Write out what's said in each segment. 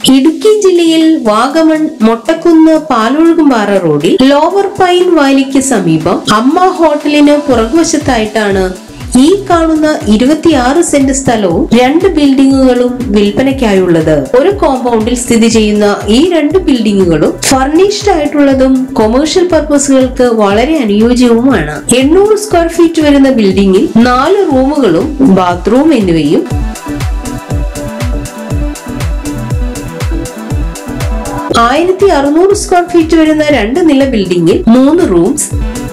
ഇടുക്കി ജില്ലയിൽ വാഗമൺ മൊട്ടക്കുന്ന് പാലൊഴുകുംപാറ റോഡിൽ lower pine വാലിക്ക് സമീപം അമ്മ ഹോട്ടലിന് പുറകുവശത്തായിട്ടാണ് ഈ കാണുന്ന ഇരുപത്തിയാറ് സെന്റ് സ്ഥലവും രണ്ട് ബിൽഡിങ്ങുകളും വിൽപ്പനയ്ക്കായുള്ളത് ഒരു കോമ്പൗണ്ടിൽ സ്ഥിതി ചെയ്യുന്ന ഈ രണ്ട് ബിൽഡിങ്ങുകളും ഫർണിഷ്ഡ് ആയിട്ടുള്ളതും കൊമേഴ്ഷ്യൽ പർപ്പസുകൾക്ക് വളരെ അനുയോജ്യവുമാണ് എണ്ണൂറ് സ്ക്വയർ ഫീറ്റ് വരുന്ന ബിൽഡിംഗിൽ നാല് റൂമുകളും ബാത്റൂം എന്നിവയും ആയിരത്തി അറുന്നൂറ് സ്ക്വയർ ഫീറ്റ് വരുന്ന രണ്ട് നില ബിൽഡിംഗിൽ മൂന്ന് റൂംസ്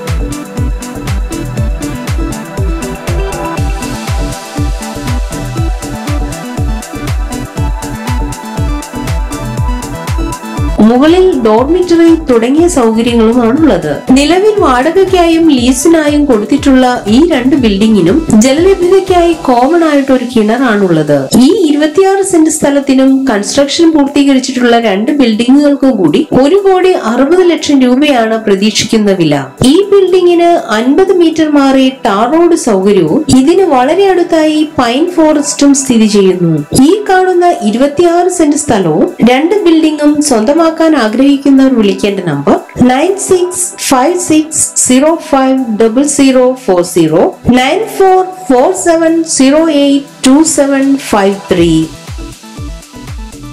മുകളിൽ ഡോർമിറ്ററി തുടങ്ങിയ സൗകര്യങ്ങളുമാണുള്ളത് നിലവിൽ വാടകയ്ക്കായും ലീസിനായും കൊടുത്തിട്ടുള്ള ഈ രണ്ട് ബിൽഡിങ്ങിനും ജലലഭ്യതയ്ക്കായി കോമൺ ആയിട്ട് ഒരു കിണറാണുള്ളത് ഈ ഇരുപത്തിയാറ് സെന്റ് സ്ഥലത്തിനും കൺസ്ട്രക്ഷൻ പൂർത്തീകരിച്ചിട്ടുള്ള രണ്ട് ബിൽഡിങ്ങുകൾക്കും കൂടി ഒരു കോടി അറുപത് ലക്ഷം രൂപയാണ് പ്രതീക്ഷിക്കുന്ന വില ഈ ബിൽഡിങ്ങിന് അൻപത് മീറ്റർ മാറി ടാർ റോഡ് സൗകര്യവും ഇതിന് വളരെ അടുത്തായി പൈൻ ഫോറസ്റ്റും സ്ഥിതി ചെയ്യുന്നു ഈ കാണുന്ന ഇരുപത്തിയാറ് സെന്റ് സ്ഥലവും രണ്ട് ബിൽഡിങ്ങും സ്വന്തമാക്കാൻ ആഗ്രഹിക്കുന്നവർ വിളിക്കേണ്ട number nine six five six zero five double zero four zero nine four four seven zero eight two seven five three